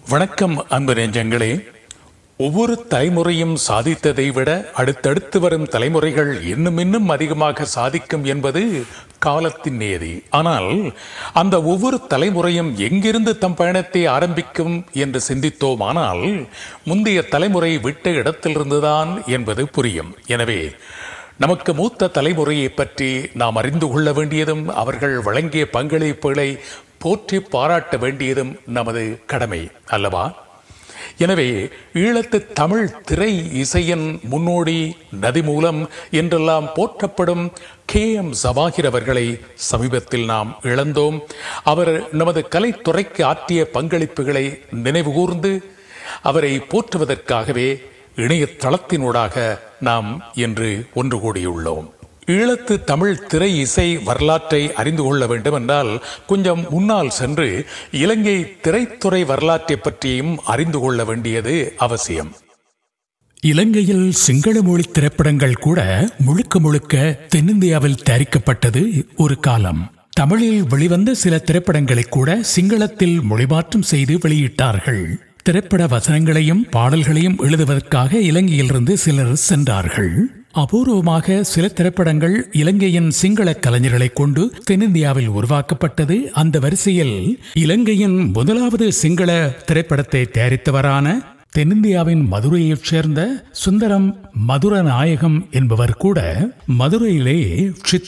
வணக்கம் அன்பு நெஞ்சங்களே ஒவ்வொரு தலைமுறையும் சாதித்ததை விட அடுத்தடுத்து வரும் தலைமுறைகள் இன்னும் இன்னும் அதிகமாக சாதிக்கும் என்பது காலத்தின் நியதி ஆனால் அந்த ஒவ்வொரு தலைமுறையும் எங்கிருந்து தம் பயணத்தை ஆரம்பிக்கும் என்று சிந்தித்தோமானால் முந்தைய தலைமுறை விட்ட இடத்திலிருந்துதான் என்பது புரியும் எனவே நமக்கு மூத்த தலைமுறையை பற்றி நாம் அறிந்து கொள்ள வேண்டியதும் அவர்கள் வழங்கிய பங்களிப்புகளை போற்றி பாராட்ட வேண்டியதும் நமது கடமை அல்லவா எனவே ஈழத்து தமிழ் திரை இசையின் முன்னோடி நதி மூலம் என்றெல்லாம் போற்றப்படும் கே எம் ஜவாஹிர் அவர்களை சமீபத்தில் நாம் இழந்தோம் அவர் நமது கலைத்துறைக்கு ஆற்றிய பங்களிப்புகளை நினைவுகூர்ந்து அவரை போற்றுவதற்காகவே இணையதளத்தினூடாக நாம் இன்று ஒன்று கூடியுள்ளோம் ஈழத்து தமிழ் திரை இசை வரலாற்றை அறிந்து கொள்ள வேண்டும் என்றால் கொஞ்சம் முன்னால் சென்று இலங்கை திரைத்துறை வரலாற்றை பற்றியும் அறிந்து கொள்ள வேண்டியது அவசியம் இலங்கையில் சிங்கள மொழி திரைப்படங்கள் கூட முழுக்க முழுக்க தென்னிந்தியாவில் தயாரிக்கப்பட்டது ஒரு காலம் தமிழில் வெளிவந்த சில திரைப்படங்களை கூட சிங்களத்தில் மொழிமாற்றம் செய்து வெளியிட்டார்கள் திரைப்பட வசனங்களையும் பாடல்களையும் எழுதுவதற்காக இலங்கையிலிருந்து சிலர் சென்றார்கள் அபூர்வமாக சில திரைப்படங்கள் இலங்கையின் சிங்கள கலைஞர்களை கொண்டு தென்னிந்தியாவில் உருவாக்கப்பட்டது அந்த வரிசையில் இலங்கையின் முதலாவது சிங்கள திரைப்படத்தை தயாரித்தவரான தென்னிந்தியாவின் மதுரையைச் சேர்ந்த சுந்தரம் மதுர நாயகம் என்பவர் கூட மதுரையிலே சித்த